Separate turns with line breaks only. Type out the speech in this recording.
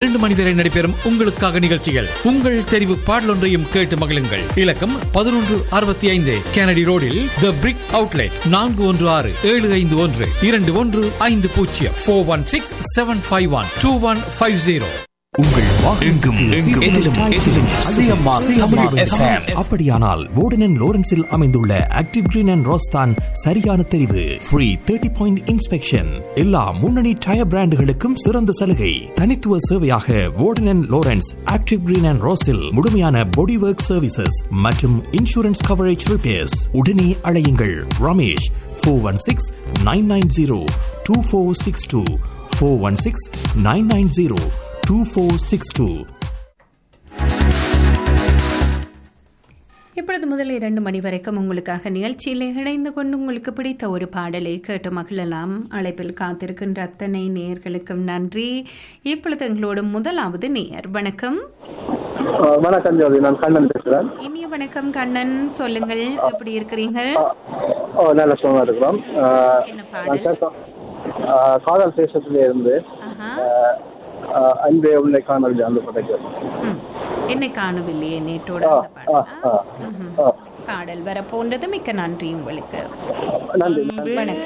இரண்டு மணி வரை நடைபெறும் உங்களுக்காக நிகழ்ச்சிகள் உங்கள் தெரிவு பாடலொன்றையும் கேட்டு மகிழுங்கள் இலக்கம் பதினொன்று அறுபத்தி ஐந்து கெனடி ரோடில் த பிரிக் அவுட்லெட் நான்கு ஒன்று ஆறு ஏழு ஐந்து ஒன்று இரண்டு ஒன்று ஐந்து பூஜ்ஜியம் four one six seven five one two one five zero
உங்கள் எங்கும் எதிலும் எதிலும் சிஎம்ஆர் தமிழ் FM.
அப்படியானால் வோர்டன் லோரன்ஸில் அமைந்துள்ள ஆக்டிவ் கிரீன் அண்ட் ரோஸ்தான் சரியான தெரிவு ஃப்ரீ தேர்ட்டி பாயிண்ட் இன்ஸ்பெக்ஷன் எல்லா முன்னணி டயர் பிராண்டுகளுக்கும் சிறந்த சலுகை தனித்துவ சேவையாக Worden Lawrence active green and ரோஸில் முழுமையான பாடி ஒர்க் சர்வீசஸ் மற்றும் இன்சூரன்ஸ் கவரேஜ் ரிப்பேர்ஸ் உடனே அழையுங்கள் Ramesh four one six nine nine zero two four six two four one six nine nine zero two four six two
இப்பொழுது முதல் இரண்டு மணி வரைக்கும் உங்களுக்காக நிகழ்ச்சியில் இணைந்து கொண்டு உங்களுக்கு பிடித்த ஒரு பாடலை கேட்டு மகிழலாம் அழைப்பில் காத்திருக்கின்ற அத்தனை நேயர்களுக்கும் நன்றி இப்பொழுது எங்களோட முதலாவது நேயர் வணக்கம்
அஹ் வணக்கம் ஜோதி நான் கண்ணன் பேசுறேன்
இனிய வணக்கம் கண்ணன் சொல்லுங்கள் எப்படி இருக்கிறீங்க
ஓ நல்ல சுகமா இருக்கிறோம் அஹ்
என்ன
நான்
பாடல்
கேட்டோம் அஹ் காதல் தேசத்திலே இருந்து
ஆஹா.
அஹ், அஹ், அன்பே உன்னை காணவில்லை அந்த படத்தில்
ம். என்னை காணவில்லையே நேற்றோட
ஆ,
அந்த பாடலா?
ஆ, ஆ,
ம்ஹும்.
ஆ.
பாடல் வர போன்றது மிக்க நன்றி உங்களுக்கு
நன்றி
வணக்கம்